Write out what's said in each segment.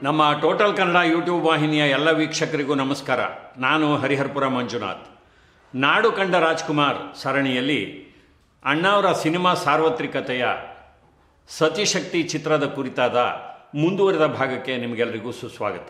ನಮ್ಮ total Kannada YouTube ವಾಹಿನಿಯ ಎಲ್ಲ ವೀಕ್ಷಕರಿಗೂ ನಮಸ್ಕಾರ ನಾನು ಹರಿಹರ್ಪುರ ಮಂಜುನಾಥ್ ನಾಡು ಕಂಡ ರಾಜ್ಕುಮಾರ್ ಸರಣಿಯಲ್ಲಿ ಅಣ್ಣಾವರ ಸಿನಿಮಾ ಸಾರ್ವತ್ರಿಕತೆಯ ಸತಿಶಕ್ತಿ ಚಿತ್ರದ ಕುರಿತಾದ ಮುಂದುವರಿದ ಭಾಗಕ್ಕೆ ನಿಮಗೆಲ್ಲರಿಗೂ ಸುಸ್ವಾಗತ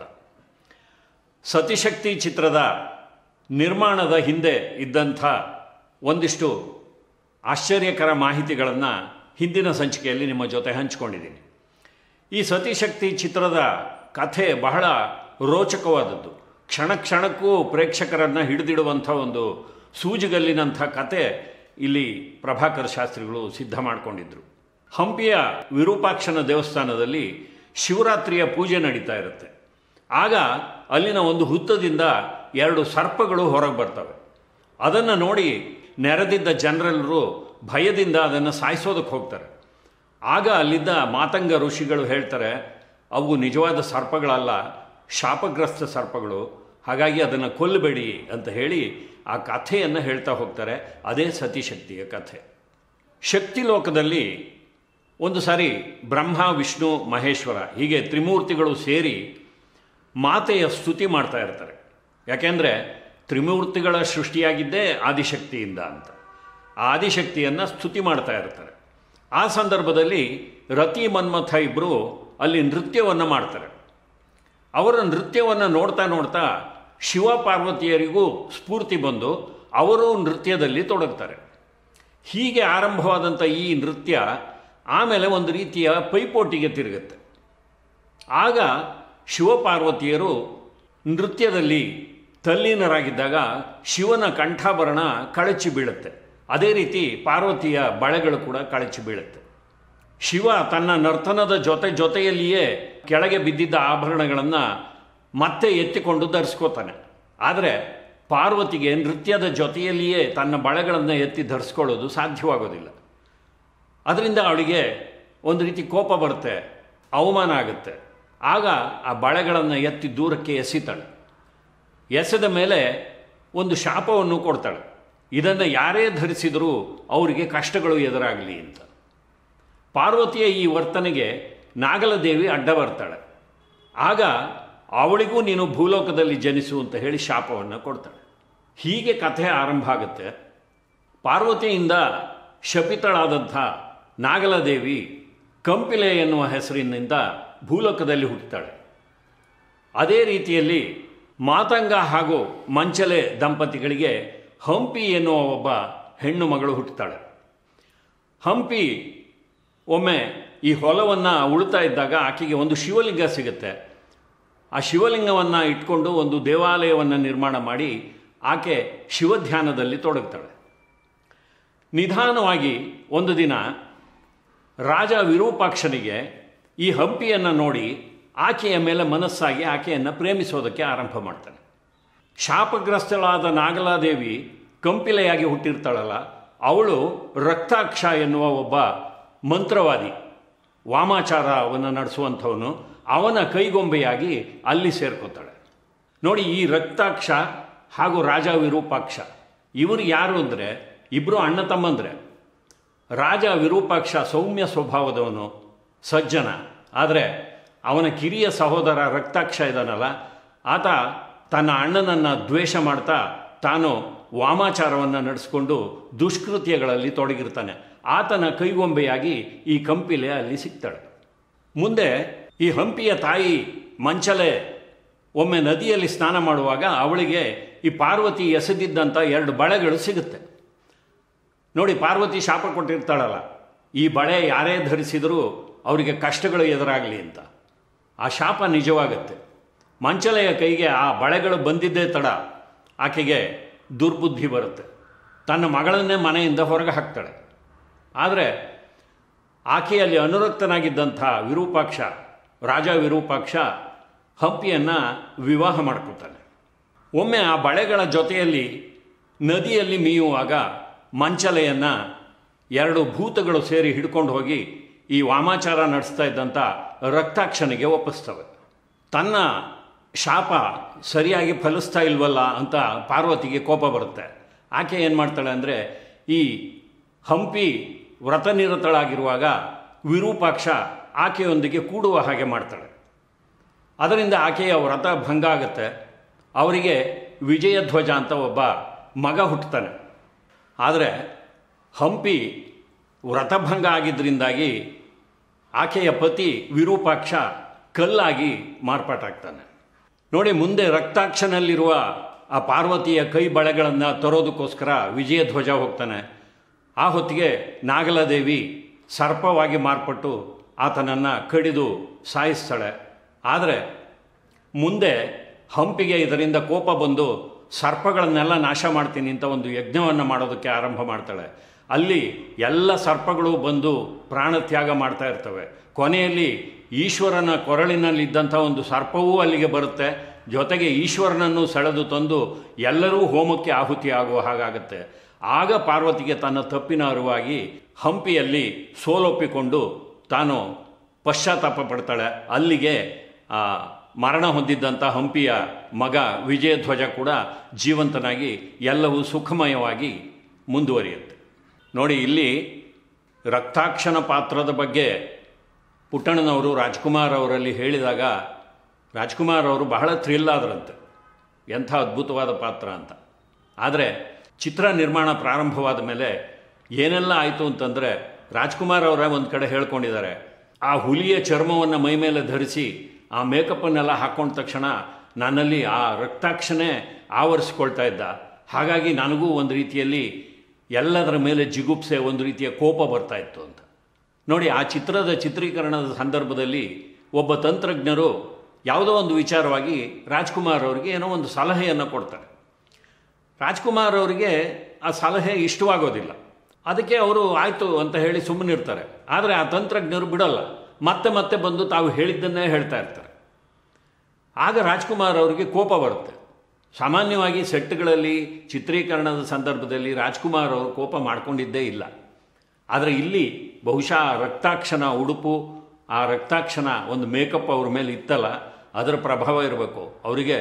ಸತಿಶಕ್ತಿ ಚಿತ್ರದ ನಿರ್ಮಾಣದ ಹಿಂದೆ ಇದ್ದಂಥ ಒಂದಿಷ್ಟು ಆಶ್ಚರ್ಯಕರ ಮಾಹಿತಿಗಳನ್ನು ಹಿಂದಿನ ಸಂಚಿಕೆಯಲ್ಲಿ ನಿಮ್ಮ ಜೊತೆ ಹಂಚಿಕೊಂಡಿದ್ದೀನಿ ಈ ಸತಿಶಕ್ತಿ ಚಿತ್ರದ ಕಥೆ ಬಹಳ ರೋಚಕವಾದದ್ದು ಕ್ಷಣ ಕ್ಷಣಕ್ಕೂ ಪ್ರೇಕ್ಷಕರನ್ನು ಹಿಡಿದಿಡುವಂಥ ಒಂದು ಸೂಜಿಗಲ್ಲಿನಂಥ ಕತೆ ಇಲ್ಲಿ ಪ್ರಭಾಕರ್ ಶಾಸ್ತ್ರಿಗಳು ಸಿದ್ಧ ಮಾಡಿಕೊಂಡಿದ್ರು ಹಂಪಿಯ ವಿರೂಪಾಕ್ಷನ ದೇವಸ್ಥಾನದಲ್ಲಿ ಶಿವರಾತ್ರಿಯ ಪೂಜೆ ನಡೀತಾ ಇರುತ್ತೆ ಆಗ ಅಲ್ಲಿನ ಒಂದು ಹುತ್ತದಿಂದ ಎರಡು ಸರ್ಪಗಳು ಹೊರಗೆ ಬರ್ತವೆ ಅದನ್ನು ನೋಡಿ ನೆರೆದಿದ್ದ ಜನರೆಲ್ಲರೂ ಭಯದಿಂದ ಅದನ್ನು ಸಾಯಿಸೋದಕ್ಕೆ ಹೋಗ್ತಾರೆ ಆಗ ಅಲ್ಲಿದ್ದ ಮಾತಂಗ ಋಷಿಗಳು ಹೇಳ್ತಾರೆ ಅವು ನಿಜವಾದ ಸರ್ಪಗಳಲ್ಲ ಶಾಪಗ್ರಸ್ತ ಸರ್ಪಗಳು ಹಾಗಾಗಿ ಅದನ್ನು ಕೊಲ್ಲಬೇಡಿ ಅಂತ ಹೇಳಿ ಆ ಕಥೆಯನ್ನು ಹೇಳ್ತಾ ಹೋಗ್ತಾರೆ ಅದೇ ಸತಿಶಕ್ತಿಯ ಕಥೆ ಶಕ್ತಿ ಲೋಕದಲ್ಲಿ ಒಂದು ಸಾರಿ ಬ್ರಹ್ಮ ವಿಷ್ಣು ಮಹೇಶ್ವರ ಹೀಗೆ ತ್ರಿಮೂರ್ತಿಗಳು ಸೇರಿ ಮಾತೆಯ ಸ್ತುತಿ ಮಾಡ್ತಾ ಇರ್ತಾರೆ ಯಾಕೆಂದರೆ ತ್ರಿಮೂರ್ತಿಗಳ ಸೃಷ್ಟಿಯಾಗಿದ್ದೇ ಆದಿಶಕ್ತಿಯಿಂದ ಅಂತ ಆ ಆದಿಶಕ್ತಿಯನ್ನು ಸ್ತುತಿ ಮಾಡ್ತಾ ಇರ್ತಾರೆ ಆ ಸಂದರ್ಭದಲ್ಲಿ ರತಿ ಮನ್ಮಥ ಇಬ್ಬರು ಅಲ್ಲಿ ನೃತ್ಯವನ್ನು ಮಾಡ್ತಾರೆ ಅವರ ನೃತ್ಯವನ್ನು ನೋಡ್ತಾ ನೋಡ್ತಾ ಶಿವ ಪಾರ್ವತಿಯರಿಗೂ ಸ್ಫೂರ್ತಿ ಬಂದು ಅವರು ನೃತ್ಯದಲ್ಲಿ ತೊಡಗ್ತಾರೆ ಹೀಗೆ ಆರಂಭವಾದಂಥ ಈ ನೃತ್ಯ ಆಮೇಲೆ ಒಂದು ರೀತಿಯ ಪೈಪೋಟಿಗೆ ತಿರುಗುತ್ತೆ ಆಗ ಶಿವಪಾರ್ವತಿಯರು ನೃತ್ಯದಲ್ಲಿ ತಲ್ಲೀನರಾಗಿದ್ದಾಗ ಶಿವನ ಕಂಠಾಭರಣ ಕಳಚಿ ಬೀಳುತ್ತೆ ಅದೇ ರೀತಿ ಪಾರ್ವತಿಯ ಬಳೆಗಳು ಕೂಡ ಕಳಚಿ ಬೀಳುತ್ತೆ ಶಿವ ತನ್ನ ನರ್ತನದ ಜೊತೆ ಜೊತೆಯಲ್ಲಿಯೇ ಕೆಳಗೆ ಬಿದ್ದಿದ್ದ ಆಭರಣಗಳನ್ನು ಮತ್ತೆ ಎತ್ತಿಕೊಂಡು ಧರಿಸ್ಕೋತಾನೆ ಆದರೆ ಪಾರ್ವತಿಗೆ ನೃತ್ಯದ ಜೊತೆಯಲ್ಲಿಯೇ ತನ್ನ ಬಳೆಗಳನ್ನು ಎತ್ತಿ ಧರಿಸ್ಕೊಳ್ಳೋದು ಸಾಧ್ಯವಾಗೋದಿಲ್ಲ ಅದರಿಂದ ಅವಳಿಗೆ ಒಂದು ರೀತಿ ಕೋಪ ಬರುತ್ತೆ ಅವಮಾನ ಆಗುತ್ತೆ ಆಗ ಆ ಬಳೆಗಳನ್ನು ಎತ್ತಿ ದೂರಕ್ಕೆ ಎಸಿತಾಳೆ ಎಸೆದ ಮೇಲೆ ಒಂದು ಶಾಪವನ್ನು ಕೊಡ್ತಾಳೆ ಇದನ್ನು ಯಾರೇ ಧರಿಸಿದರೂ ಅವರಿಗೆ ಕಷ್ಟಗಳು ಎದುರಾಗಲಿ ಅಂತ ಪಾರ್ವತಿಯ ಈ ವರ್ತನೆಗೆ ನಾಗಲದೇವಿ ಅಡ್ಡ ಬರ್ತಾಳೆ ಆಗ ಅವಳಿಗೂ ನೀನು ಭೂಲೋಕದಲ್ಲಿ ಜನಿಸು ಅಂತ ಹೇಳಿ ಶಾಪವನ್ನು ಕೊಡ್ತಾಳೆ ಹೀಗೆ ಕಥೆ ಆರಂಭ ಆಗುತ್ತೆ ಪಾರ್ವತಿಯಿಂದ ಶಪಿತಳಾದಂಥ ನಾಗಲದೇವಿ ಕಂಪಿಲೆ ಎನ್ನುವ ಹೆಸರಿನಿಂದ ಭೂಲೋಕದಲ್ಲಿ ಹುಟ್ಟುತ್ತಾಳೆ ಅದೇ ರೀತಿಯಲ್ಲಿ ಮಾತಂಗ ಹಾಗೂ ಮಂಚಲೆ ದಂಪತಿಗಳಿಗೆ ಹಂಪಿ ಎನ್ನುವ ಒಬ್ಬ ಹೆಣ್ಣು ಮಗಳು ಹುಟ್ಟುತ್ತಾಳೆ ಹಂಪಿ ಒಮ್ಮೆ ಈ ಹೊಲವನ್ನು ಉಳ್ತಾ ಇದ್ದಾಗ ಆಕೆಗೆ ಒಂದು ಶಿವಲಿಂಗ ಸಿಗುತ್ತೆ ಆ ಶಿವಲಿಂಗವನ್ನು ಇಟ್ಕೊಂಡು ಒಂದು ದೇವಾಲಯವನ್ನು ನಿರ್ಮಾಣ ಮಾಡಿ ಆಕೆ ಶಿವಧ್ಯಾನದಲ್ಲಿ ತೊಡಗ್ತಾಳೆ ನಿಧಾನವಾಗಿ ಒಂದು ದಿನ ರಾಜ ವಿರೂಪಾಕ್ಷನಿಗೆ ಈ ಹಂಪಿಯನ್ನು ನೋಡಿ ಆಕೆಯ ಮೇಲೆ ಮನಸ್ಸಾಗಿ ಆಕೆಯನ್ನು ಪ್ರೇಮಿಸೋದಕ್ಕೆ ಆರಂಭ ಮಾಡ್ತಾನೆ ಶಾಪಗ್ರಸ್ತಳಾದ ನಾಗಲಾದೇವಿ ಕಂಪಿಲೆಯಾಗಿ ಹುಟ್ಟಿರ್ತಾಳಲ್ಲ ಅವಳು ರಕ್ತಾಕ್ಷ ಎನ್ನುವ ಒಬ್ಬ ಮಂತ್ರವಾದಿ ವಾಮಾಚಾರವನ್ನು ನಡೆಸುವಂಥವನು ಅವನ ಕೈಗೊಂಬೆಯಾಗಿ ಅಲ್ಲಿ ಸೇರ್ಕೋತಾಳೆ ನೋಡಿ ಈ ರಕ್ತಾಕ್ಷ ಹಾಗೂ ರಾಜ ವಿರೂಪಾಕ್ಷ ಇವರು ಯಾರು ಅಂದರೆ ಇಬ್ಬರು ಅಣ್ಣ ತಮ್ಮಂದ್ರೆ ರಾಜ ವಿರೂಪಾಕ್ಷ ಸೌಮ್ಯ ಸ್ವಭಾವದವನು ಸಜ್ಜನ ಆದರೆ ಅವನ ಕಿರಿಯ ಸಹೋದರ ರಕ್ತಾಕ್ಷ ಇದ್ದಾನಲ್ಲ ಆತ ತನ್ನ ಅಣ್ಣನನ್ನು ದ್ವೇಷ ಮಾಡ್ತಾ ತಾನು ವಾಮಾಚಾರವನ್ನು ನಡೆಸ್ಕೊಂಡು ದುಷ್ಕೃತ್ಯಗಳಲ್ಲಿ ತೊಡಗಿರ್ತಾನೆ ಆತನ ಕೈಗೊಂಬೆಯಾಗಿ ಈ ಕಂಪಿಲೆ ಅಲ್ಲಿ ಸಿಗ್ತಾಳೆ ಮುಂದೆ ಈ ಹಂಪಿಯ ತಾಯಿ ಮಂಚಲೆ ಒಮ್ಮೆ ನದಿಯಲ್ಲಿ ಸ್ನಾನ ಮಾಡುವಾಗ ಅವಳಿಗೆ ಈ ಪಾರ್ವತಿ ಎಸೆದಿದ್ದಂಥ ಎರಡು ಬಳೆಗಳು ಸಿಗುತ್ತೆ ನೋಡಿ ಪಾರ್ವತಿ ಶಾಪ ಕೊಟ್ಟಿರ್ತಾಳಲ್ಲ ಈ ಬಳೆ ಯಾರೇ ಧರಿಸಿದರೂ ಅವರಿಗೆ ಕಷ್ಟಗಳು ಎದುರಾಗಲಿ ಅಂತ ಆ ಶಾಪ ನಿಜವಾಗುತ್ತೆ ಮಂಚಲೆಯ ಕೈಗೆ ಆ ಬಳೆಗಳು ಬಂದಿದ್ದೇ ತಡ ಆಕೆಗೆ ದುರ್ಬುದ್ಧಿ ಬರುತ್ತೆ ತನ್ನ ಮಗಳನ್ನೇ ಮನೆಯಿಂದ ಹೊರಗೆ ಹಾಕ್ತಾಳೆ ಆದರೆ ಆಕೆಯಲ್ಲಿ ಅನುರಕ್ತನಾಗಿದ್ದಂಥ ವಿರೂಪಾಕ್ಷ ರಾಜ ವಿರೂಪಾಕ್ಷ ಹಂಪಿಯನ್ನು ವಿವಾಹ ಮಾಡ್ಕೊತಾನೆ ಒಮ್ಮೆ ಆ ಬಳೆಗಳ ಜೊತೆಯಲ್ಲಿ ನದಿಯಲ್ಲಿ ಮೀಯುವಾಗ ಮಂಚಲೆಯನ್ನು ಎರಡು ಭೂತಗಳು ಸೇರಿ ಹಿಡ್ಕೊಂಡು ಹೋಗಿ ಈ ವಾಮಾಚಾರ ನಡೆಸ್ತಾ ಇದ್ದಂಥ ರಕ್ತಾಕ್ಷನಿಗೆ ಒಪ್ಪಿಸ್ತವೆ ತನ್ನ ಶಾಪ ಸರಿಯಾಗಿ ಫಲಿಸ್ತಾ ಇಲ್ವಲ್ಲ ಅಂತ ಪಾರ್ವತಿಗೆ ಕೋಪ ಬರುತ್ತೆ ಆಕೆ ಏನು ಮಾಡ್ತಾಳೆ ಅಂದರೆ ಈ ಹಂಪಿ ವ್ರತನಿರತಳಾಗಿರುವಾಗ ವಿರೂಪಾಕ್ಷ ಆಕೆಯೊಂದಿಗೆ ಕೂಡುವ ಹಾಗೆ ಮಾಡ್ತಾಳೆ ಅದರಿಂದ ಆಕೆಯ ವ್ರತ ಭಂಗ ಆಗುತ್ತೆ ಅವರಿಗೆ ವಿಜಯಧ್ವಜ ಅಂತ ಒಬ್ಬ ಮಗ ಹುಟ್ಟುತ್ತಾನೆ ಆದರೆ ಹಂಪಿ ವ್ರತಭಂಗ ಆಗಿದ್ದರಿಂದಾಗಿ ಆಕೆಯ ಪತಿ ವಿರೂಪಾಕ್ಷ ಕಲ್ಲಾಗಿ ಮಾರ್ಪಾಟಾಗ್ತಾನೆ ನೋಡಿ ಮುಂದೆ ರಕ್ತಾಕ್ಷನಲ್ಲಿರುವ ಆ ಪಾರ್ವತಿಯ ಕೈ ಬಳೆಗಳನ್ನು ತರೋದಕ್ಕೋಸ್ಕರ ವಿಜಯಧ್ವಜ ಹೋಗ್ತಾನೆ ಆ ಹೊತ್ತಿಗೆ ನಾಗಲದೇವಿ ಸರ್ಪವಾಗಿ ಮಾರ್ಪಟ್ಟು ಆತನನ್ನು ಕಡಿದು ಸಾಯಿಸ್ತಾಳೆ ಆದರೆ ಮುಂದೆ ಹಂಪಿಗೆ ಇದರಿಂದ ಕೋಪ ಬಂದು ಸರ್ಪಗಳನ್ನೆಲ್ಲ ನಾಶ ಮಾಡ್ತೀನಿ ಅಂತ ಒಂದು ಯಜ್ಞವನ್ನು ಮಾಡೋದಕ್ಕೆ ಆರಂಭ ಮಾಡ್ತಾಳೆ ಅಲ್ಲಿ ಎಲ್ಲ ಸರ್ಪಗಳು ಬಂದು ಪ್ರಾಣ ತ್ಯಾಗ ಮಾಡ್ತಾ ಇರ್ತವೆ ಕೊನೆಯಲ್ಲಿ ಈಶ್ವರನ ಕೊರಳಿನಲ್ಲಿದ್ದಂಥ ಒಂದು ಸರ್ಪವೂ ಅಲ್ಲಿಗೆ ಬರುತ್ತೆ ಜೊತೆಗೆ ಈಶ್ವರನನ್ನು ಸೆಳೆದು ತಂದು ಎಲ್ಲರೂ ಹೋಮಕ್ಕೆ ಆಹುತಿ ಆಗುವ ಹಾಗಾಗತ್ತೆ ಆಗ ಪಾರ್ವತಿಗೆ ತನ್ನ ತಪ್ಪಿನ ಅರಿವಾಗಿ ಹಂಪಿಯಲ್ಲಿ ಸೋಲೊಪ್ಪಿಕೊಂಡು ತಾನು ಪಶ್ಚಾತ್ತಾಪ ಪಡ್ತಾಳೆ ಅಲ್ಲಿಗೆ ಆ ಮರಣ ಹೊಂದಿದ್ದಂಥ ಹಂಪಿಯ ಮಗ ವಿಜಯಧ್ವಜ ಕೂಡ ಜೀವಂತನಾಗಿ ಎಲ್ಲವೂ ಸುಖಮಯವಾಗಿ ಮುಂದುವರಿಯುತ್ತೆ ನೋಡಿ ಇಲ್ಲಿ ರಕ್ತಾಕ್ಷನ ಪಾತ್ರದ ಬಗ್ಗೆ ಪುಟ್ಟಣ್ಣನವರು ರಾಜ್ಕುಮಾರ್ ಅವರಲ್ಲಿ ಹೇಳಿದಾಗ ರಾಜ್ಕುಮಾರ್ ಅವರು ಬಹಳ ಥ್ರಿಲ್ ಆದ್ರಂತೆ ಎಂಥ ಅದ್ಭುತವಾದ ಪಾತ್ರ ಅಂತ ಆದರೆ ಚಿತ್ರ ನಿರ್ಮಾಣ ಪ್ರಾರಂಭವಾದ ಮೇಲೆ ಏನೆಲ್ಲ ಆಯಿತು ಅಂತಂದರೆ ರಾಜ್ಕುಮಾರ್ ಅವರ ಒಂದು ಕಡೆ ಹೇಳ್ಕೊಂಡಿದ್ದಾರೆ ಆ ಹುಲಿಯ ಚರ್ಮವನ್ನು ಮೈ ಮೇಲೆ ಧರಿಸಿ ಆ ಮೇಕಪ್ಪನ್ನೆಲ್ಲ ಹಾಕೊಂಡ ತಕ್ಷಣ ನನ್ನಲ್ಲಿ ಆ ರಕ್ತಾಕ್ಷನೇ ಆವರಿಸ್ಕೊಳ್ತಾ ಇದ್ದ ಹಾಗಾಗಿ ನನಗೂ ಒಂದು ರೀತಿಯಲ್ಲಿ ಎಲ್ಲದರ ಮೇಲೆ ಜಿಗುಪ್ಸೆ ಒಂದು ರೀತಿಯ ಕೋಪ ಬರ್ತಾ ಇತ್ತು ಅಂತ ನೋಡಿ ಆ ಚಿತ್ರದ ಚಿತ್ರೀಕರಣದ ಸಂದರ್ಭದಲ್ಲಿ ಒಬ್ಬ ತಂತ್ರಜ್ಞರು ಯಾವುದೋ ಒಂದು ವಿಚಾರವಾಗಿ ರಾಜ್ಕುಮಾರ್ ಅವರಿಗೆ ಏನೋ ಒಂದು ಸಲಹೆಯನ್ನು ಕೊಡ್ತಾರೆ ರಾಜ್ಕುಮಾರ್ ಅವರಿಗೆ ಆ ಸಲಹೆ ಇಷ್ಟವಾಗೋದಿಲ್ಲ ಅದಕ್ಕೆ ಅವರು ಆಯಿತು ಅಂತ ಹೇಳಿ ಸುಮ್ಮನಿರ್ತಾರೆ ಆದರೆ ಆ ತಂತ್ರಜ್ಞರು ಬಿಡಲ್ಲ ಮತ್ತೆ ಮತ್ತೆ ಬಂದು ತಾವು ಹೇಳಿದ್ದನ್ನೇ ಹೇಳ್ತಾ ಇರ್ತಾರೆ ಆಗ ರಾಜ್ಕುಮಾರ್ ಅವರಿಗೆ ಕೋಪ ಬರುತ್ತೆ ಸಾಮಾನ್ಯವಾಗಿ ಸೆಟ್ಗಳಲ್ಲಿ ಚಿತ್ರೀಕರಣದ ಸಂದರ್ಭದಲ್ಲಿ ರಾಜ್ಕುಮಾರ್ ಅವರು ಕೋಪ ಮಾಡ್ಕೊಂಡಿದ್ದೇ ಇಲ್ಲ ಆದರೆ ಇಲ್ಲಿ ಬಹುಶಃ ರಕ್ತಾಕ್ಷನ ಉಡುಪು ಆ ರಕ್ತಾಕ್ಷನ ಒಂದು ಮೇಕಪ್ ಅವ್ರ ಮೇಲೆ ಇತ್ತಲ್ಲ ಅದರ ಪ್ರಭಾವ ಇರಬೇಕು ಅವರಿಗೆ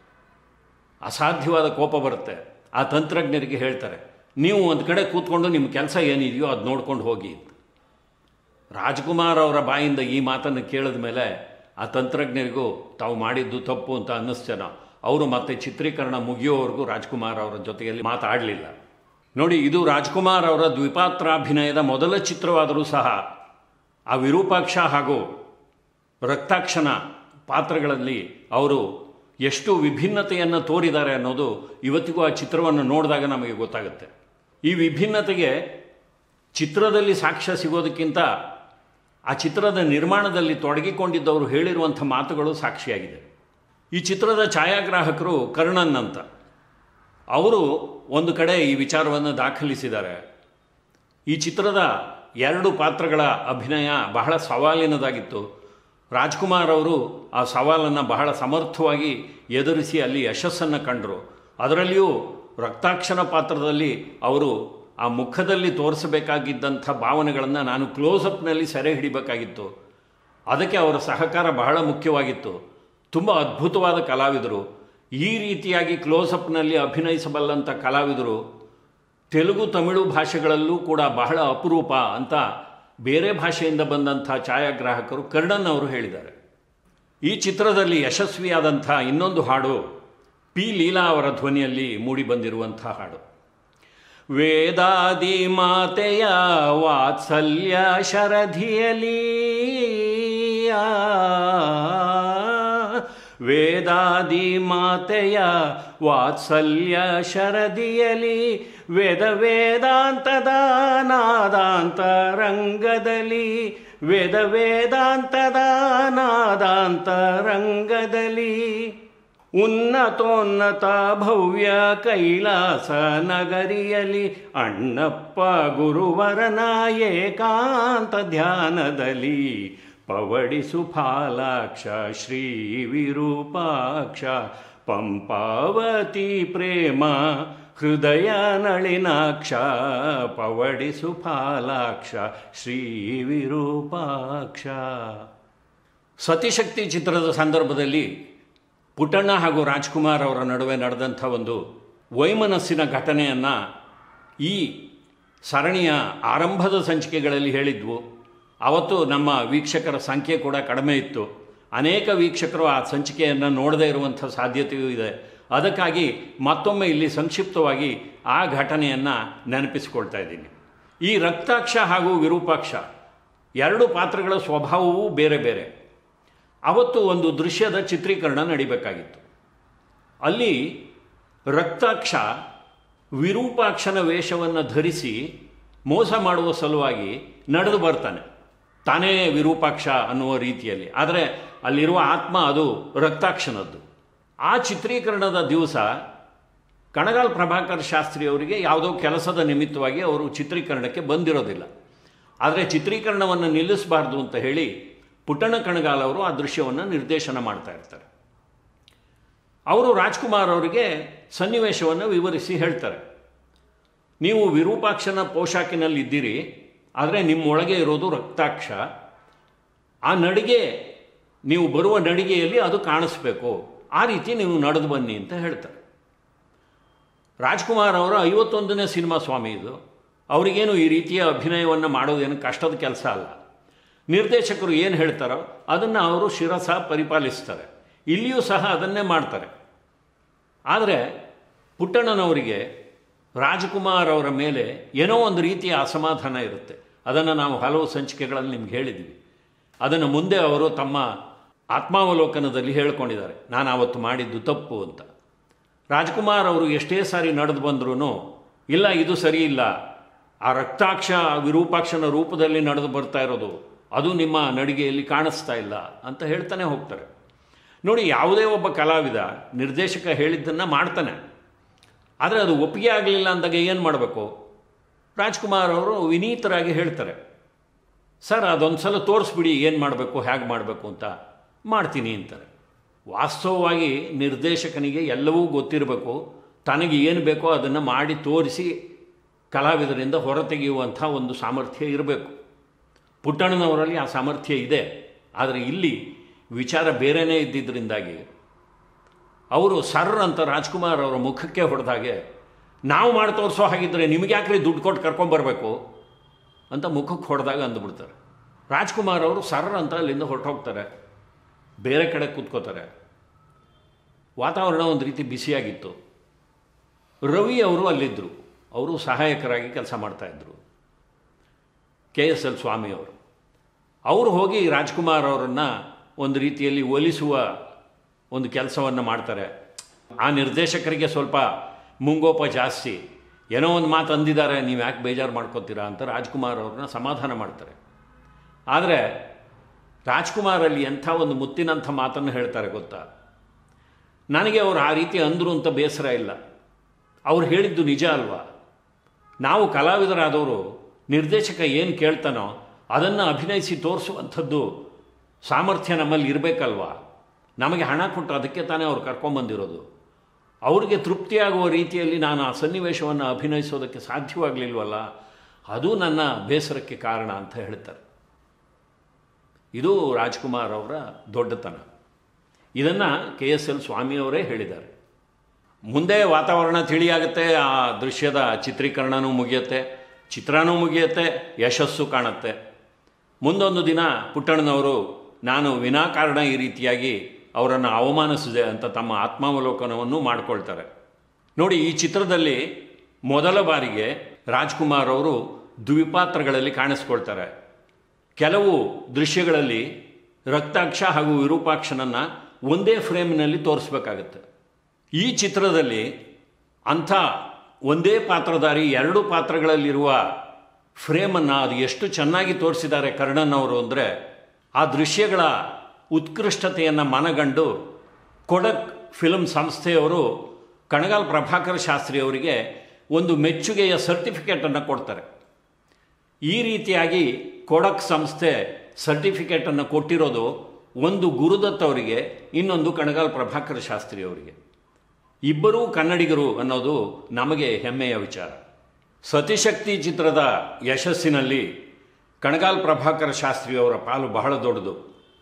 ಅಸಾಧ್ಯವಾದ ಕೋಪ ಬರುತ್ತೆ ಆ ತಂತ್ರಜ್ಞರಿಗೆ ಹೇಳ್ತಾರೆ ನೀವು ಒಂದು ಕಡೆ ಕೂತ್ಕೊಂಡು ನಿಮ್ಮ ಕೆಲಸ ಏನಿದೆಯೋ ಅದು ನೋಡ್ಕೊಂಡು ಹೋಗಿ ಅಂತ ರಾಜ್ಕುಮಾರ್ ಅವರ ಬಾಯಿಂದ ಈ ಮಾತನ್ನು ಕೇಳಿದ ಮೇಲೆ ಆ ತಂತ್ರಜ್ಞರಿಗೂ ತಾವು ಮಾಡಿದ್ದು ತಪ್ಪು ಅಂತ ಅನ್ನಿಸ್ತೇನೋ ಅವರು ಮತ್ತೆ ಚಿತ್ರೀಕರಣ ಮುಗಿಯೋವರೆಗೂ ರಾಜ್ಕುಮಾರ್ ಅವರ ಜೊತೆಯಲ್ಲಿ ಮಾತಾಡಲಿಲ್ಲ ನೋಡಿ ಇದು ರಾಜ್ಕುಮಾರ್ ಅವರ ದ್ವಿಪಾತ್ರಾಭಿನಯದ ಮೊದಲ ಚಿತ್ರವಾದರೂ ಸಹ ಆ ವಿರೂಪಾಕ್ಷ ಹಾಗೂ ರಕ್ತಾಕ್ಷನ ಪಾತ್ರಗಳಲ್ಲಿ ಅವರು ಎಷ್ಟು ವಿಭಿನ್ನತೆಯನ್ನು ತೋರಿದ್ದಾರೆ ಅನ್ನೋದು ಇವತ್ತಿಗೂ ಆ ಚಿತ್ರವನ್ನು ನೋಡಿದಾಗ ನಮಗೆ ಗೊತ್ತಾಗುತ್ತೆ ಈ ವಿಭಿನ್ನತೆಗೆ ಚಿತ್ರದಲ್ಲಿ ಸಾಕ್ಷ್ಯ ಸಿಗೋದಕ್ಕಿಂತ ಆ ಚಿತ್ರದ ನಿರ್ಮಾಣದಲ್ಲಿ ತೊಡಗಿಕೊಂಡಿದ್ದವರು ಹೇಳಿರುವಂಥ ಮಾತುಗಳು ಸಾಕ್ಷಿಯಾಗಿದೆ ಈ ಚಿತ್ರದ ಛಾಯಾಗ್ರಾಹಕರು ಕರ್ಣನ್ ಅಂತ ಅವರು ಒಂದು ಕಡೆ ಈ ವಿಚಾರವನ್ನು ದಾಖಲಿಸಿದ್ದಾರೆ ಈ ಚಿತ್ರದ ಎರಡು ಪಾತ್ರಗಳ ಅಭಿನಯ ಬಹಳ ಸವಾಲಿನದಾಗಿತ್ತು ರಾಜ್ಕುಮಾರ್ ಅವರು ಆ ಸವಾಲನ್ನು ಬಹಳ ಸಮರ್ಥವಾಗಿ ಎದುರಿಸಿ ಅಲ್ಲಿ ಯಶಸ್ಸನ್ನು ಕಂಡರು ಅದರಲ್ಲಿಯೂ ರಕ್ತಾಕ್ಷನ ಪಾತ್ರದಲ್ಲಿ ಅವರು ಆ ಮುಖದಲ್ಲಿ ತೋರಿಸಬೇಕಾಗಿದ್ದಂಥ ಭಾವನೆಗಳನ್ನು ನಾನು ಕ್ಲೋಸಪ್ನಲ್ಲಿ ಸೆರೆ ಹಿಡಿಬೇಕಾಗಿತ್ತು ಅದಕ್ಕೆ ಅವರ ಸಹಕಾರ ಬಹಳ ಮುಖ್ಯವಾಗಿತ್ತು ತುಂಬ ಅದ್ಭುತವಾದ ಕಲಾವಿದರು ಈ ರೀತಿಯಾಗಿ ಕ್ಲೋಸಪ್ನಲ್ಲಿ ಅಭಿನಯಿಸಬಲ್ಲಂಥ ಕಲಾವಿದರು ತೆಲುಗು ತಮಿಳು ಭಾಷೆಗಳಲ್ಲೂ ಕೂಡ ಬಹಳ ಅಪರೂಪ ಅಂತ ಬೇರೆ ಭಾಷೆಯಿಂದ ಬಂದಂಥ ಛಾಯಾಗ್ರಾಹಕರು ಕರ್ಣನ್ ಅವರು ಹೇಳಿದ್ದಾರೆ ಈ ಚಿತ್ರದಲ್ಲಿ ಯಶಸ್ವಿಯಾದಂಥ ಇನ್ನೊಂದು ಹಾಡು ಪಿ ಲೀಲಾ ಅವರ ಧ್ವನಿಯಲ್ಲಿ ಮೂಡಿಬಂದಿರುವಂಥ ಹಾಡು ವೇದಾದಿ ಮಾತೆಯ ವಾತ್ಸಲ್ಯ ಶರಧಿಯಲಿ ವೇದಾದಿ ಮಾತೆಯ ವಾತ್ಸಲ್ಯ ಶರದಿಯಲಿ ವೇದ ವೇದಾಂತದ ನಾದಾಂತ ರಂಗದಲ್ಲಿ ವೇದ ವೇದಾಂತದ ನಾದಾಂತ ರಂಗದಲ್ಲಿ ಉನ್ನತೋನ್ನತ ಭವ್ಯ ಕೈಲಾಸ ನಗರಿಯಲಿ ಅಣ್ಣಪ್ಪ ಗುರುವರನ ಏಕಾಂತ ಧ್ಯಾನದಲ್ಲಿ ಪವಡಿಸು ಫಾಲಾಕ್ಷ ಶ್ರೀ ವಿರೂಪಾಕ್ಷ ಪಂಪಾವತಿ ಪ್ರೇಮ ಹೃದಯ ನಳಿನಾಕ್ಷ ಪವಡಿಸು ಫಾಲಾಕ್ಷ ಶ್ರೀ ವಿರೂಪಾಕ್ಷ ಸತಿಶಕ್ತಿ ಚಿತ್ರದ ಸಂದರ್ಭದಲ್ಲಿ ಪುಟ್ಟಣ್ಣ ಹಾಗೂ ರಾಜ್ಕುಮಾರ್ ಅವರ ನಡುವೆ ನಡೆದಂಥ ಒಂದು ವೈಮನಸ್ಸಿನ ಘಟನೆಯನ್ನು ಈ ಸರಣಿಯ ಆರಂಭದ ಸಂಚಿಕೆಗಳಲ್ಲಿ ಹೇಳಿದ್ವು ಅವತ್ತು ನಮ್ಮ ವೀಕ್ಷಕರ ಸಂಖ್ಯೆ ಕೂಡ ಕಡಿಮೆ ಇತ್ತು ಅನೇಕ ವೀಕ್ಷಕರು ಆ ಸಂಚಿಕೆಯನ್ನು ನೋಡದೇ ಇರುವಂಥ ಸಾಧ್ಯತೆಯೂ ಇದೆ ಅದಕ್ಕಾಗಿ ಮತ್ತೊಮ್ಮೆ ಇಲ್ಲಿ ಸಂಕ್ಷಿಪ್ತವಾಗಿ ಆ ಘಟನೆಯನ್ನು ನೆನಪಿಸಿಕೊಳ್ತಾ ಇದ್ದೀನಿ ಈ ರಕ್ತಾಕ್ಷ ಹಾಗೂ ವಿರೂಪಾಕ್ಷ ಎರಡು ಪಾತ್ರಗಳ ಸ್ವಭಾವವೂ ಬೇರೆ ಬೇರೆ ಅವತ್ತು ಒಂದು ದೃಶ್ಯದ ಚಿತ್ರೀಕರಣ ನಡಿಬೇಕಾಗಿತ್ತು ಅಲ್ಲಿ ರಕ್ತಾಕ್ಷ ವಿರೂಪಾಕ್ಷನ ವೇಷವನ್ನು ಧರಿಸಿ ಮೋಸ ಮಾಡುವ ಸಲುವಾಗಿ ನಡೆದು ಬರ್ತಾನೆ ತಾನೇ ವಿರೂಪಾಕ್ಷ ಅನ್ನುವ ರೀತಿಯಲ್ಲಿ ಆದರೆ ಅಲ್ಲಿರುವ ಆತ್ಮ ಅದು ರಕ್ತಾಕ್ಷನದ್ದು ಆ ಚಿತ್ರೀಕರಣದ ದಿವಸ ಕಣಗಾಲ್ ಪ್ರಭಾಕರ್ ಶಾಸ್ತ್ರಿ ಅವರಿಗೆ ಯಾವುದೋ ಕೆಲಸದ ನಿಮಿತ್ತವಾಗಿ ಅವರು ಚಿತ್ರೀಕರಣಕ್ಕೆ ಬಂದಿರೋದಿಲ್ಲ ಆದರೆ ಚಿತ್ರೀಕರಣವನ್ನು ನಿಲ್ಲಿಸಬಾರ್ದು ಅಂತ ಹೇಳಿ ಪುಟ್ಟಣ ಕಣಗಾಲ್ ಅವರು ಆ ದೃಶ್ಯವನ್ನು ನಿರ್ದೇಶನ ಮಾಡ್ತಾ ಇರ್ತಾರೆ ಅವರು ರಾಜ್ಕುಮಾರ್ ಅವರಿಗೆ ಸನ್ನಿವೇಶವನ್ನು ವಿವರಿಸಿ ಹೇಳ್ತಾರೆ ನೀವು ವಿರೂಪಾಕ್ಷನ ಪೋಷಾಕಿನಲ್ಲಿದ್ದೀರಿ ಆದರೆ ನಿಮ್ಮೊಳಗೆ ಇರೋದು ರಕ್ತಾಕ್ಷ ಆ ನಡಿಗೆ ನೀವು ಬರುವ ನಡಿಗೆಯಲ್ಲಿ ಅದು ಕಾಣಿಸ್ಬೇಕು ಆ ರೀತಿ ನೀವು ನಡೆದು ಬನ್ನಿ ಅಂತ ಹೇಳ್ತಾರೆ ರಾಜ್ಕುಮಾರ್ ಅವರ ಐವತ್ತೊಂದನೇ ಸಿನಿಮಾ ಸ್ವಾಮಿ ಇದು ಅವರಿಗೇನು ಈ ರೀತಿಯ ಅಭಿನಯವನ್ನು ಮಾಡೋದೇನು ಕಷ್ಟದ ಕೆಲಸ ಅಲ್ಲ ನಿರ್ದೇಶಕರು ಏನು ಹೇಳ್ತಾರೋ ಅದನ್ನು ಅವರು ಶಿರಸ ಪರಿಪಾಲಿಸ್ತಾರೆ ಇಲ್ಲಿಯೂ ಸಹ ಅದನ್ನೇ ಮಾಡ್ತಾರೆ ಆದರೆ ಪುಟ್ಟಣ್ಣನವರಿಗೆ ರಾಜಕುಮಾರ್ ಅವರ ಮೇಲೆ ಏನೋ ಒಂದು ರೀತಿಯ ಅಸಮಾಧಾನ ಇರುತ್ತೆ ಅದನ್ನು ನಾವು ಹಲವು ಸಂಚಿಕೆಗಳಲ್ಲಿ ನಿಮ್ಗೆ ಹೇಳಿದ್ದೀವಿ ಅದನ್ನು ಮುಂದೆ ಅವರು ತಮ್ಮ ಆತ್ಮಾವಲೋಕನದಲ್ಲಿ ಹೇಳ್ಕೊಂಡಿದ್ದಾರೆ ನಾನು ಆವತ್ತು ಮಾಡಿದ್ದು ತಪ್ಪು ಅಂತ ರಾಜ್ಕುಮಾರ್ ಅವರು ಎಷ್ಟೇ ಸಾರಿ ನಡೆದು ಬಂದ್ರೂ ಇಲ್ಲ ಇದು ಸರಿ ಇಲ್ಲ ಆ ರಕ್ತಾಕ್ಷ ವಿರೂಪಾಕ್ಷನ ರೂಪದಲ್ಲಿ ನಡೆದು ಬರ್ತಾ ಇರೋದು ಅದು ನಿಮ್ಮ ನಡಿಗೆಯಲ್ಲಿ ಕಾಣಿಸ್ತಾ ಇಲ್ಲ ಅಂತ ಹೇಳ್ತಾನೆ ಹೋಗ್ತಾರೆ ನೋಡಿ ಯಾವುದೇ ಒಬ್ಬ ಕಲಾವಿದ ನಿರ್ದೇಶಕ ಹೇಳಿದ್ದನ್ನು ಮಾಡ್ತಾನೆ ಆದರೆ ಅದು ಒಪ್ಪಿಗೆ ಆಗಲಿಲ್ಲ ಅಂದಾಗ ಏನು ಮಾಡಬೇಕು ರಾಜ್ಕುಮಾರ್ ಅವರು ವಿನೀತರಾಗಿ ಹೇಳ್ತಾರೆ ಸರ್ ಅದೊಂದು ಸಲ ತೋರಿಸ್ಬಿಡಿ ಏನು ಮಾಡಬೇಕು ಹೇಗೆ ಮಾಡಬೇಕು ಅಂತ ಮಾಡ್ತೀನಿ ಅಂತಾರೆ ವಾಸ್ತವವಾಗಿ ನಿರ್ದೇಶಕನಿಗೆ ಎಲ್ಲವೂ ಗೊತ್ತಿರಬೇಕು ತನಗೆ ಏನು ಬೇಕೋ ಅದನ್ನು ಮಾಡಿ ತೋರಿಸಿ ಕಲಾವಿದರಿಂದ ಹೊರತೆಗೆಯುವಂಥ ಒಂದು ಸಾಮರ್ಥ್ಯ ಇರಬೇಕು ಪುಟ್ಟಣ್ಣನವರಲ್ಲಿ ಆ ಸಾಮರ್ಥ್ಯ ಇದೆ ಆದರೆ ಇಲ್ಲಿ ವಿಚಾರ ಬೇರೆಯೇ ಇದ್ದಿದ್ದರಿಂದಾಗಿ ಅವರು ಸರ್ ಅಂತ ರಾಜ್ಕುಮಾರ್ ಅವರ ಮುಖಕ್ಕೆ ಹೊಡೆದಾಗೆ ನಾವು ಮಾಡಿ ತೋರಿಸೋ ಹಾಗಿದ್ದರೆ ನಿಮಗೆ ಯಾಕ್ರಿ ದುಡ್ಡು ಕೊಟ್ಟು ಕರ್ಕೊಂಬರ್ಬೇಕು ಅಂತ ಮುಖಕ್ಕೆ ಹೊಡೆದಾಗ ಅಂದುಬಿಡ್ತಾರೆ ರಾಜ್ಕುಮಾರ್ ಅವರು ಸರ್ ಅಂತ ಅಲ್ಲಿಂದ ಹೊರಟೋಗ್ತಾರೆ ಬೇರೆ ಕಡೆ ಕೂತ್ಕೋತಾರೆ ವಾತಾವರಣ ಒಂದು ರೀತಿ ಬಿಸಿಯಾಗಿತ್ತು ರವಿ ಅವರು ಅಲ್ಲಿದ್ದರು ಅವರು ಸಹಾಯಕರಾಗಿ ಕೆಲಸ ಮಾಡ್ತಾಯಿದ್ರು ಕೆ ಎಸ್ ಎಲ್ ಸ್ವಾಮಿ ಅವರು ಅವರು ಹೋಗಿ ರಾಜ್ಕುಮಾರ್ ಅವರನ್ನು ಒಂದು ರೀತಿಯಲ್ಲಿ ಒಲಿಸುವ ಒಂದು ಕೆಲಸವನ್ನು ಮಾಡ್ತಾರೆ ಆ ನಿರ್ದೇಶಕರಿಗೆ ಸ್ವಲ್ಪ ಮುಂಗೋಪ ಜಾಸ್ತಿ ಏನೋ ಒಂದು ಮಾತು ಅಂದಿದ್ದಾರೆ ನೀವು ಯಾಕೆ ಬೇಜಾರು ಮಾಡ್ಕೋತೀರಾ ಅಂತ ರಾಜ್ಕುಮಾರ್ ಅವ್ರನ್ನ ಸಮಾಧಾನ ಮಾಡ್ತಾರೆ ಆದರೆ ರಾಜ್ಕುಮಾರಲ್ಲಿ ಎಂಥ ಒಂದು ಮುತ್ತಿನಂಥ ಮಾತನ್ನು ಹೇಳ್ತಾರೆ ಗೊತ್ತಾ ನನಗೆ ಅವರು ಆ ರೀತಿ ಅಂದರು ಅಂತ ಬೇಸರ ಇಲ್ಲ ಅವ್ರು ಹೇಳಿದ್ದು ನಿಜ ಅಲ್ವಾ ನಾವು ಕಲಾವಿದರಾದವರು ನಿರ್ದೇಶಕ ಏನು ಕೇಳ್ತಾನೋ ಅದನ್ನು ಅಭಿನಯಿಸಿ ತೋರಿಸುವಂಥದ್ದು ಸಾಮರ್ಥ್ಯ ನಮ್ಮಲ್ಲಿ ಇರಬೇಕಲ್ವಾ ನಮಗೆ ಹಣ ಕೊಟ್ಟು ಅದಕ್ಕೆ ತಾನೇ ಅವ್ರು ಕರ್ಕೊಂಬಂದಿರೋದು ಅವ್ರಿಗೆ ತೃಪ್ತಿಯಾಗುವ ರೀತಿಯಲ್ಲಿ ನಾನು ಆ ಸನ್ನಿವೇಶವನ್ನು ಅಭಿನಯಿಸೋದಕ್ಕೆ ಸಾಧ್ಯವಾಗಲಿಲ್ವಲ್ಲ ಅದು ನನ್ನ ಬೇಸರಕ್ಕೆ ಕಾರಣ ಅಂತ ಹೇಳ್ತಾರೆ ಇದು ರಾಜ್ಕುಮಾರ್ ಅವರ ದೊಡ್ಡತನ ಇದನ್ನು ಕೆ ಎಸ್ ಎಲ್ ಸ್ವಾಮಿಯವರೇ ಹೇಳಿದ್ದಾರೆ ಮುಂದೆ ವಾತಾವರಣ ತಿಳಿಯಾಗುತ್ತೆ ಆ ದೃಶ್ಯದ ಚಿತ್ರೀಕರಣನೂ ಮುಗಿಯುತ್ತೆ ಚಿತ್ರನೂ ಮುಗಿಯುತ್ತೆ ಯಶಸ್ಸು ಕಾಣುತ್ತೆ ಮುಂದೊಂದು ದಿನ ಪುಟ್ಟಣ್ಣನವರು ನಾನು ವಿನಾಕಾರಣ ಈ ರೀತಿಯಾಗಿ ಅವರನ್ನು ಅವಮಾನಿಸಿದೆ ಅಂತ ತಮ್ಮ ಆತ್ಮಾವಲೋಕನವನ್ನು ಮಾಡಿಕೊಳ್ತಾರೆ ನೋಡಿ ಈ ಚಿತ್ರದಲ್ಲಿ ಮೊದಲ ಬಾರಿಗೆ ರಾಜ್ಕುಮಾರ್ ಅವರು ದ್ವಿಪಾತ್ರಗಳಲ್ಲಿ ಕಾಣಿಸ್ಕೊಳ್ತಾರೆ ಕೆಲವು ದೃಶ್ಯಗಳಲ್ಲಿ ರಕ್ತಾಕ್ಷ ಹಾಗೂ ವಿರೂಪಾಕ್ಷನನ್ನು ಒಂದೇ ಫ್ರೇಮ್ನಲ್ಲಿ ತೋರಿಸ್ಬೇಕಾಗತ್ತೆ ಈ ಚಿತ್ರದಲ್ಲಿ ಅಂಥ ಒಂದೇ ಪಾತ್ರಧಾರಿ ಎರಡು ಪಾತ್ರಗಳಲ್ಲಿರುವ ಫ್ರೇಮನ್ನು ಅದು ಎಷ್ಟು ಚೆನ್ನಾಗಿ ತೋರಿಸಿದ್ದಾರೆ ಕರ್ಣನ್ ಅವರು ಅಂದರೆ ಆ ದೃಶ್ಯಗಳ ಉತ್ಕೃಷ್ಟತೆಯನ್ನು ಮನಗಂಡು ಕೊಡಕ್ ಫಿಲ್ಮ್ ಸಂಸ್ಥೆಯವರು ಕಣಗಾಲ್ ಪ್ರಭಾಕರ್ ಶಾಸ್ತ್ರಿ ಅವರಿಗೆ ಒಂದು ಮೆಚ್ಚುಗೆಯ ಸರ್ಟಿಫಿಕೇಟನ್ನು ಕೊಡ್ತಾರೆ ಈ ರೀತಿಯಾಗಿ ಕೊಡಕ್ ಸಂಸ್ಥೆ ಸರ್ಟಿಫಿಕೇಟನ್ನು ಕೊಟ್ಟಿರೋದು ಒಂದು ಗುರುದತ್ ಅವರಿಗೆ ಇನ್ನೊಂದು ಕಣಗಾಲ್ ಪ್ರಭಾಕರ್ ಶಾಸ್ತ್ರಿ ಅವರಿಗೆ ಇಬ್ಬರೂ ಕನ್ನಡಿಗರು ಅನ್ನೋದು ನಮಗೆ ಹೆಮ್ಮೆಯ ವಿಚಾರ ಸತಿಶಕ್ತಿ ಚಿತ್ರದ ಯಶಸ್ಸಿನಲ್ಲಿ ಕಣಗಾಲ್ ಪ್ರಭಾಕರ್ ಶಾಸ್ತ್ರಿ ಅವರ ಪಾಲು ಬಹಳ ದೊಡ್ಡದು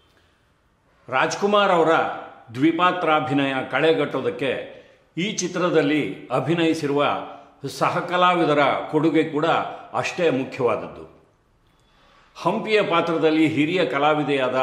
ರಾಜ್ಕುಮಾರ್ ಅವರ ದ್ವಿಪಾತ್ರಾಭಿನಯ ಕಳೆಗಟ್ಟೋದಕ್ಕೆ ಈ ಚಿತ್ರದಲ್ಲಿ ಅಭಿನಯಿಸಿರುವ ಸಹಕಲಾವಿದರ ಕೊಡುಗೆ ಕೂಡ ಅಷ್ಟೇ ಮುಖ್ಯವಾದದ್ದು ಹಂಪಿಯ ಪಾತ್ರದಲ್ಲಿ ಹಿರಿಯ ಕಲಾವಿದೆಯಾದ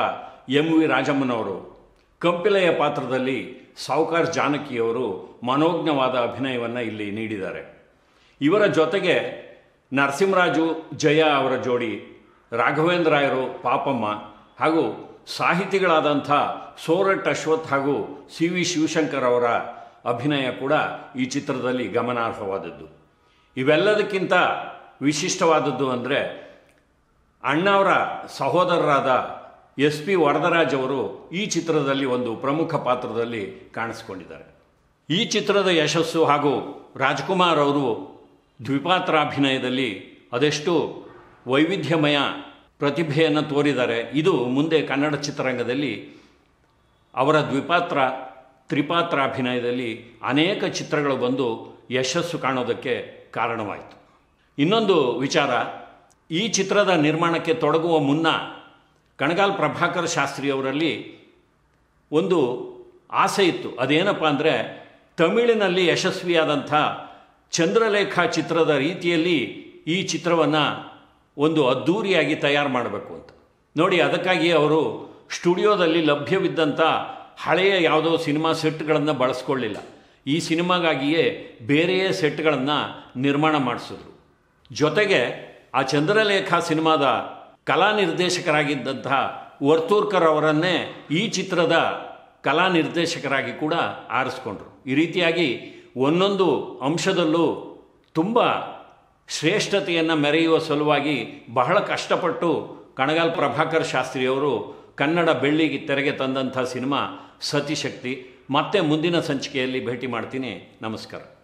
ಎಂ ವಿ ರಾಜಮ್ಮನವರು ಕಂಪಿಲೆಯ ಪಾತ್ರದಲ್ಲಿ ಸಾವುಕಾರ್ ಜಾನಕಿಯವರು ಮನೋಜ್ಞವಾದ ಅಭಿನಯವನ್ನು ಇಲ್ಲಿ ನೀಡಿದ್ದಾರೆ ಇವರ ಜೊತೆಗೆ ನರಸಿಂಹರಾಜು ಜಯ ಅವರ ಜೋಡಿ ರಾಘವೇಂದ್ರ ರಾಯರು ಪಾಪಮ್ಮ ಹಾಗೂ ಸಾಹಿತಿಗಳಾದಂಥ ಸೋರಟ್ ಅಶ್ವಥ್ ಹಾಗೂ ಸಿ ವಿ ಶಿವಶಂಕರ್ ಅವರ ಅಭಿನಯ ಕೂಡ ಈ ಚಿತ್ರದಲ್ಲಿ ಗಮನಾರ್ಹವಾದದ್ದು ಇವೆಲ್ಲದಕ್ಕಿಂತ ವಿಶಿಷ್ಟವಾದದ್ದು ಅಂದರೆ ಅಣ್ಣವರ ಸಹೋದರರಾದ ಎಸ್ ಪಿ ವರದರಾಜ್ ಅವರು ಈ ಚಿತ್ರದಲ್ಲಿ ಒಂದು ಪ್ರಮುಖ ಪಾತ್ರದಲ್ಲಿ ಕಾಣಿಸ್ಕೊಂಡಿದ್ದಾರೆ ಈ ಚಿತ್ರದ ಯಶಸ್ಸು ಹಾಗೂ ರಾಜ್ಕುಮಾರ್ ಅವರು ದ್ವಿಪಾತ್ರಾಭಿನಯದಲ್ಲಿ ಅದೆಷ್ಟು ವೈವಿಧ್ಯಮಯ ಪ್ರತಿಭೆಯನ್ನು ತೋರಿದ್ದಾರೆ ಇದು ಮುಂದೆ ಕನ್ನಡ ಚಿತ್ರರಂಗದಲ್ಲಿ ಅವರ ದ್ವಿಪಾತ್ರ ತ್ರಿಪಾತ್ರ ಅಭಿನಯದಲ್ಲಿ ಅನೇಕ ಚಿತ್ರಗಳು ಬಂದು ಯಶಸ್ಸು ಕಾಣೋದಕ್ಕೆ ಕಾರಣವಾಯಿತು ಇನ್ನೊಂದು ವಿಚಾರ ಈ ಚಿತ್ರದ ನಿರ್ಮಾಣಕ್ಕೆ ತೊಡಗುವ ಮುನ್ನ ಕಣಗಾಲ್ ಪ್ರಭಾಕರ್ ಶಾಸ್ತ್ರಿಯವರಲ್ಲಿ ಒಂದು ಆಸೆ ಇತ್ತು ಅದೇನಪ್ಪ ಅಂದರೆ ತಮಿಳಿನಲ್ಲಿ ಯಶಸ್ವಿಯಾದಂಥ ಚಂದ್ರಲೇಖ ಚಿತ್ರದ ರೀತಿಯಲ್ಲಿ ಈ ಚಿತ್ರವನ್ನು ಒಂದು ಅದ್ಧೂರಿಯಾಗಿ ತಯಾರು ಮಾಡಬೇಕು ಅಂತ ನೋಡಿ ಅದಕ್ಕಾಗಿ ಅವರು ಸ್ಟುಡಿಯೋದಲ್ಲಿ ಲಭ್ಯವಿದ್ದಂಥ ಹಳೆಯ ಯಾವುದೋ ಸಿನಿಮಾ ಸೆಟ್ಗಳನ್ನು ಬಳಸ್ಕೊಳ್ಳಿಲ್ಲ ಈ ಸಿನಿಮಾಗಾಗಿಯೇ ಬೇರೆಯೇ ಸೆಟ್ಗಳನ್ನು ನಿರ್ಮಾಣ ಮಾಡಿಸಿದ್ರು ಜೊತೆಗೆ ಆ ಚಂದ್ರಲೇಖ ಸಿನಿಮಾದ ಕಲಾ ನಿರ್ದೇಶಕರಾಗಿದ್ದಂತಹ ವರ್ತೂರ್ಕರ್ ಅವರನ್ನೇ ಈ ಚಿತ್ರದ ಕಲಾ ನಿರ್ದೇಶಕರಾಗಿ ಕೂಡ ಆರಿಸ್ಕೊಂಡ್ರು ಈ ರೀತಿಯಾಗಿ ಒಂದೊಂದು ಅಂಶದಲ್ಲೂ ತುಂಬ ಶ್ರೇಷ್ಠತೆಯನ್ನು ಮೆರೆಯುವ ಸಲುವಾಗಿ ಬಹಳ ಕಷ್ಟಪಟ್ಟು ಕಣಗಾಲ್ ಪ್ರಭಾಕರ್ ಶಾಸ್ತ್ರಿಯವರು ಕನ್ನಡ ಬೆಳ್ಳಿಗೆ ತೆರೆಗೆ ತಂದಂಥ ಸಿನಿಮಾ ಸತಿಶಕ್ತಿ ಮತ್ತೆ ಮುಂದಿನ ಸಂಚಿಕೆಯಲ್ಲಿ ಭೇಟಿ ಮಾಡ್ತೀನಿ ನಮಸ್ಕಾರ